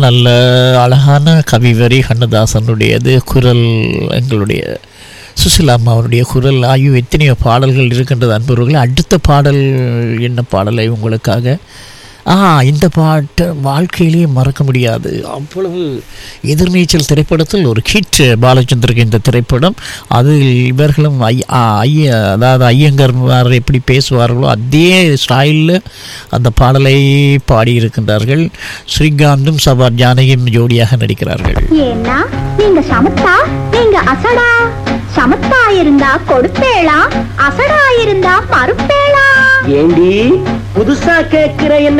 நல்ல அழகான கவிவரி கண்ணதாசனுடையது குரல் எங்களுடைய சுசிலா அம்மாவுடைய குரல் ஆகிய எத்தனையோ பாடல்கள் இருக்கின்றது அன்பர்களே அடுத்த பாடல் என்ன பாடலை உங்களுக்காக ஆ இந்த பாட்டு வாழ்க்கையிலேயே மறக்க முடியாது அவ்வளவு எதிர்நீச்சல் திரைப்படத்தில் ஒரு ஹிட் பாலச்சந்தருக்கு இந்த திரைப்படம் அதில் இவர்களும் ஐ ஆ, ஐய அதாவது ஐயங்கர் எப்படி பேசுவார்களோ அதே ஸ்டைலில் அந்த பாடலை பாடியிருக்கின்றார்கள் ஸ்ரீகாந்தும் சபார் ஜானகியும் ஜோடியாக நடிக்கிறார்கள் ஏன்னா நீங்க சமத்தா நீங்க அசடா சமத்தா இருந்தா கொடுப்பேளா அசடா இருந்தா மறுப்பேளா ஏண்டி புதுசா கேக்குற என்ன